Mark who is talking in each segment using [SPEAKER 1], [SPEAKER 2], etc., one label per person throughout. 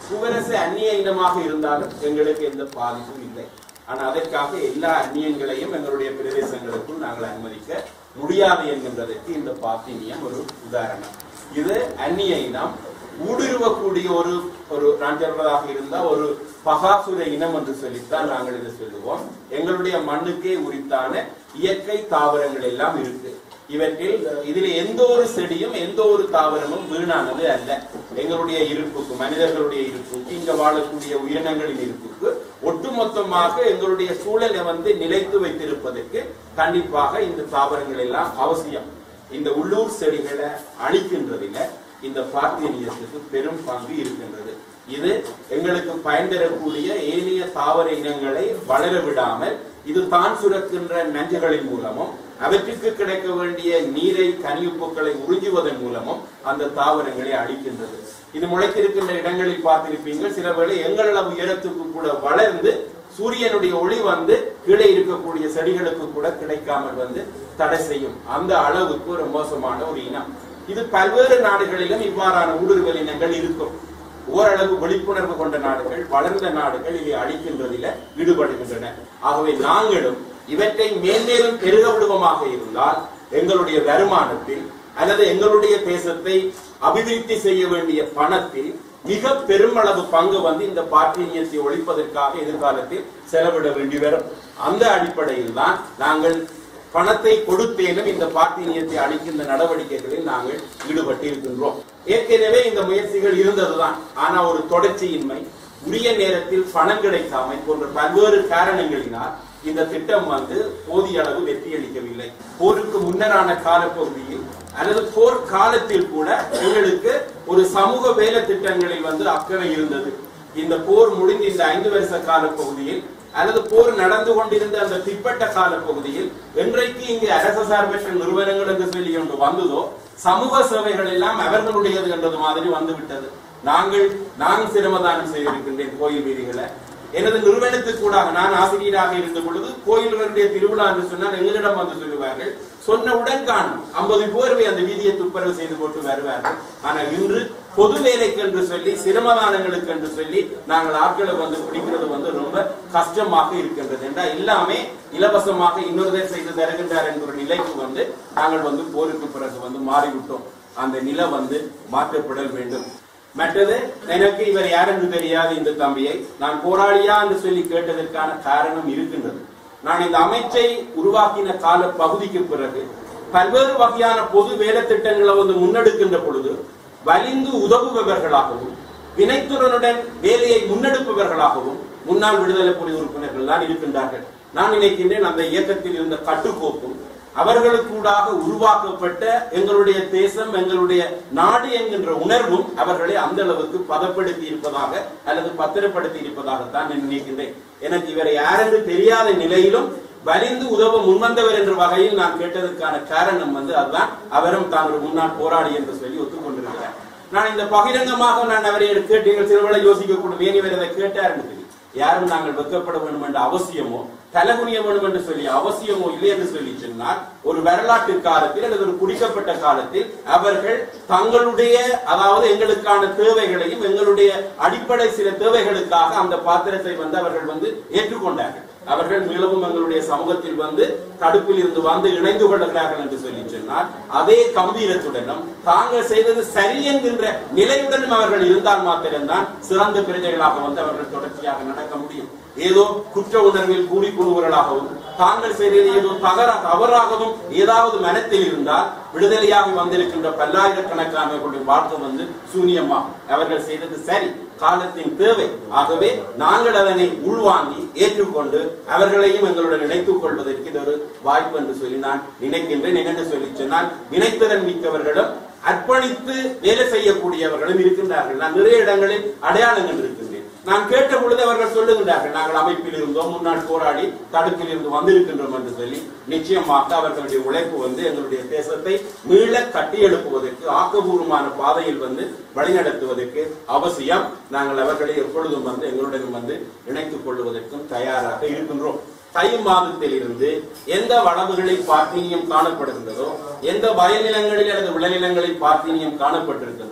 [SPEAKER 1] புவரசு அந்நிய இனமாக இருந்தாலும் எங்களுக்கு எந்த பாதிப்பும் இல்லை ஆனா அதற்காக எல்லா அந்நியங்களையும் எங்களுடைய பிரதேசங்களுக்குள் நாங்கள் அனுமதிக்க முடியாது என்கின்றதற்கு இந்த பாத்தினியம் ஒரு உதாரணம் இது அந்நிய இனம் ஊடுருவக்கூடிய ஒரு ஒரு நான் சொல்வதாக இருந்தா ஒரு பகாசுர இனம் என்று சொல்லித்தான் நாங்கள் இதை சொல்லுவோம் எங்களுடைய மண்ணுக்கே உரித்தான இயற்கை தாவரங்கள் எல்லாம் இருக்கு இவற்றில் இதில் எந்த ஒரு செடியும் எந்த ஒரு தாவரமும் வீணானது அல்ல எங்களுடைய இருப்புக்கு மனிதர்களுடைய இருப்புக்கு இங்க வாழக்கூடிய உயிரினங்களின் இருப்புக்கு ஒட்டுமொத்தமாக எங்களுடைய சூழலை வந்து நிலைத்து வைத்திருப்பதற்கு கண்டிப்பாக இந்த தாவரங்கள் எல்லாம் அவசியம் இந்த உள்ளூர் செடிகளை அழிக்கின்றதில இந்த பார்த்தீனியத்துக்கு பெரும் பங்கு இருக்கின்றது இது எங்களுக்கு பயன் தரக்கூடிய ஏனைய தாவர இனங்களை வளர விடாமல் இது தான் சுரக்கின்ற நஞ்சுகளின் மூலமும் அவற்றுக்கு கிடைக்க வேண்டிய நீரை கனியுப்புக்களை உறிஞ்சுவதன் மூலமும் அந்த தாவரங்களை அழிக்கின்றது இது முளைத்திருக்கின்ற இடங்களில் பார்த்திருப்பீங்க சில வேளை எங்களளவு உயரத்துக்கு கூட வளர்ந்து சூரியனுடைய ஒளி வந்து கீழே இருக்கக்கூடிய செடிகளுக்கு கூட கிடைக்காமல் வந்து தடை செய்யும் அந்த அளவுக்கு ஒரு மோசமான ஒரு இனம் இது பல்வேறு நாடுகளிலும் இவ்வாறான ஊடுருவல் இனங்கள் இருக்கும் ஓரளவு விழிப்புணர்வு கொண்ட நாடுகள் வளர்ந்த நாடுகள் இதை அழிக்கின்றதில ஈடுபடுகின்றன ஆகவே நாங்களும் இவற்றை மேன்மேலும் பெருக விடுவமாக இருந்தால் எங்களுடைய வருமானத்தில் அல்லது எங்களுடைய தேசத்தை அபிவிருத்தி செய்ய வேண்டிய பணத்தில் மிக பெருமளவு பங்கு வந்து இந்த பாட்டினியத்தை ஒழிப்பதற்காக எதிர்காலத்தில் செலவிட வேண்டி வரும் அந்த அடிப்படையில் தான் நாங்கள் பணத்தை கொடுத்தேனும் இந்த பாட்டினியத்தை அளிக்கின்ற நடவடிக்கைகளில் நாங்கள் ஈடுபட்டு இருக்கின்றோம் ஏற்கனவே இந்த முயற்சிகள் இருந்ததுதான் ஆனா ஒரு தொடர்ச்சியின்மை உரிய நேரத்தில் பணம் கிடைக்காமை போன்ற பல்வேறு காரணங்களினால் இந்த திட்டம் வந்து போதிய அளவு வெற்றியளிக்கவில்லை போருக்கு முன்னரான காலப்பகுதியில் அல்லது போர் காலத்தில் கூட எங்களுக்கு ஒரு சமூக வேலை திட்டங்களில் வந்து அக்கறை இருந்தது இந்த போர் முடிந்த இந்த ஐந்து வருஷ கால பகுதியில் அல்லது போர் நடந்து கொண்டிருந்த அந்த பிற்பட்ட கால பகுதியில் இன்றைக்கு இங்கு அரச சார்பற்ற நிறுவனங்கள் என்று சொல்லி ஒன்று வந்ததோ சமூக சேவைகள் எல்லாம் அவர்களுடையது என்றது மாதிரி வந்து விட்டது நாங்கள் நான் சிரமதானம் செய்திருக்கின்றேன் கோயில் வீதிகளை எனது நிறுவனத்துக்கு கூட நான் ஆசிரியராக இருந்த பொழுது கோயில்களுடைய திருவிழா என்று சொன்னால் எங்களிடம் வந்து சொல்லுவார்கள் சொன்னவுடன் காணும் ஐம்பது பேர்வை அந்த வீதியை துப்புரவு செய்து போட்டு வருவார்கள் ஆனால் இன்று பொது வேலைக்கு என்று சொல்லி சிரமதானங்களுக்கு என்று சொல்லி நாங்கள் ஆட்களை வந்து பிடிக்கிறது வந்து ரொம்ப கஷ்டமாக இருக்கின்றது என்றால் எல்லாமே இலவசமாக இன்னொருவர் செய்து தருகின்றார் என்கிற நிலைக்கு வந்து நாங்கள் வந்து போருக்கு பிறகு வந்து மாறிவிட்டோம் அந்த நிலை வந்து மாற்றப்படல் வேண்டும் மற்றது எனக்கு இவர் யார் என்று தெரியாது இந்த தம்பியை நான் போராளியா என்று சொல்லி கேட்டதற்கான காரணம் இருக்கின்றது நான் இந்த அமைச்சை உருவாக்கின கால பகுதிக்கு பிறகு பல்வேறு வகையான பொது வேலை திட்டங்களை வந்து முன்னெடுக்கின்ற பொழுது வலிந்து உதவுபவர்களாகவும் வினைத்துறனுடன் வேலையை முன்னெடுப்பவர்களாகவும் முன்னாள் விடுதலை புலி உறுப்பினர்கள் தான் இருக்கின்றார்கள் நான் நினைக்கின்றேன் அந்த இயக்கத்தில் இருந்த கட்டுக்கோப்பும் அவர்களுக்கூடாக உருவாக்கப்பட்ட எங்களுடைய தேசம் எங்களுடைய நாடு என்கின்ற உணர்வும் அவர்களை அந்த அளவுக்கு பதப்படுத்தி இருப்பதாக அல்லது பத்திரப்படுத்தி இருப்பதாகத்தான் நான் நினைக்கின்றேன் எனக்கு இவரை யாரென்று தெரியாத நிலையிலும் வலிந்து உதவ முன்வந்தவர் என்ற வகையில் நான் கேட்டதற்கான காரணம் வந்து அதுதான் அவரும் தான் ஒரு முன்னாள் போராடி என்று சொல்லி ஒத்துக்கொண்டிருக்கிறார் நான் இந்த பகிரங்கமாக நான் அவரை கேட்டீர்கள் சிறுவளை யோசிக்க கூடும் ஏன் இவர் இதை கேட்டார் என்று சொல்லி யாரும் நாங்கள் வெட்கப்பட வேண்டும் என்ற அவசியமோ தலகுனிய வேண்டும் என்று சொல்லி அவசியமோ இல்லை என்று சொல்லி சொன்னால் ஒரு வரலாற்று காலத்தில் அல்லது ஒரு குடிக்கப்பட்ட காலத்தில் அவர்கள் தங்களுடைய அதாவது எங்களுக்கான தேவைகளையும் எங்களுடைய அடிப்படை சில தேவைகளுக்காக அந்த பாத்திரத்தை வந்து அவர்கள் வந்து ஏற்றுக்கொண்டார்கள் அவர்கள் மீளவும் எங்களுடைய சமூகத்தில் வந்து தடுப்பில் இருந்து வந்து இணைந்து கொள்கிறார்கள் என்று சொல்லி சொன்னால் அதே கம்பீரத்துடனும் தாங்கள் செய்தது சரி என்கின்ற நிலையுடனும் அவர்கள் இருந்தால் மாத்திரம்தான் சிறந்த பிரஜைகளாக வந்து அவர்கள் தொடர்ச்சியாக நடக்க முடியும் ஏதோ குற்ற உணர்வில் கூடி குழுவர்களாகவும் தாங்கள் செய்தது ஏதோ தகர தவறாகவும் ஏதாவது மனத்தில் இருந்தால் விடுதலையாக வந்திருக்கின்ற பல்லாயிரக்கணக்கானவர்களுடைய வாழ்க்கை வந்து சூனியமா அவர்கள் செய்தது சரி காலத்தின் தேவை ஆகவே நாங்கள் அதனை உள்வாங்கி ஏற்றுக்கொண்டு அவர்களையும் எங்களுடன் இணைத்துக் கொள்வதற்கு இது ஒரு வாய்ப்பு என்று சொல்லி நான் நினைக்கின்றேன் என்னென்று சொல்லி சொன்னால் நினைத்திறன் மிக்கவர்களும் அர்ப்பணித்து வேலை செய்யக்கூடியவர்களும் இருக்கின்றார்கள் நான் நிறைய இடங்களில் அடையாளங்கள் இருக்கின்றேன் நான் கேட்ட பொழுது அவர்கள் சொல்லுகின்றார்கள் நாங்கள் அமைப்பில் இருந்தோம் முன்னாள் போராடி தடுப்பில் இருந்து வந்திருக்கின்றோம் என்று சொல்லி நிச்சயமாக அவர்களுடைய உழைப்பு வந்து எங்களுடைய தேசத்தை மீள கட்டியெழுப்புவதற்கு ஆக்கபூர்வமான பாதையில் வந்து வழிநடத்துவதற்கு அவசியம் நாங்கள் அவர்களை எப்பொழுதும் வந்து எங்களுடன் வந்து இணைத்துக் கொள்வதற்கும் தயாராக இருக்கின்றோம் தை மாதத்தில் இருந்து எந்த வளவுகளில் பார்த்தீனியம் காணப்படுகின்றதோ எந்த வயல்நிலங்களில் அல்லது விளைநிலங்களில் பார்த்தீனியம் காணப்பட்டிருக்கின்றதோ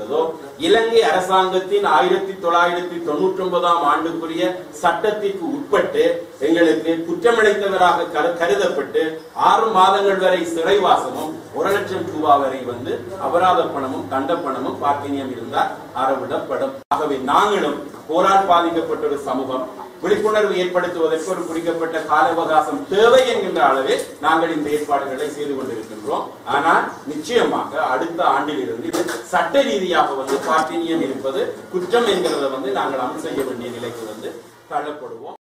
[SPEAKER 1] இருந்ததோ இலங்கை அரசாங்கத்தின் ஆயிரத்தி தொள்ளாயிரத்தி தொண்ணூற்றி ஒன்பதாம் ஆண்டுக்குரிய சட்டத்திற்கு உட்பட்டு எங்களுக்கு குற்றமடைத்தவராக கரு- கருதப்பட்டு ஆறு மாதங்கள் வரை சிறைவாசமும் ஒரு லட்சம் ரூபாய் வரை வந்து அபராத பணமும் தண்ட பணமும் பார்க்கினியம் இருந்தால் அறவிடப்படும் ஆகவே நாங்களும் போரால் பாதிக்கப்பட்ட ஒரு சமூகம் விழிப்புணர்வு ஏற்படுத்துவதற்கு ஒரு குறிக்கப்பட்ட கால அவகாசம் தேவை என்கின்ற அளவில் நாங்கள் இந்த ஏற்பாடுகளை செய்து கொண்டிருக்கின்றோம் ஆனால் நிச்சயமாக அடுத்த ஆண்டிலிருந்து இது சட்ட ரீதியாக வந்து பார்ட்டினியம் இருப்பது குற்றம் என்கிறத வந்து நாங்கள் அமல் செய்ய வேண்டிய நிலைக்கு வந்து தள்ளப்படுவோம்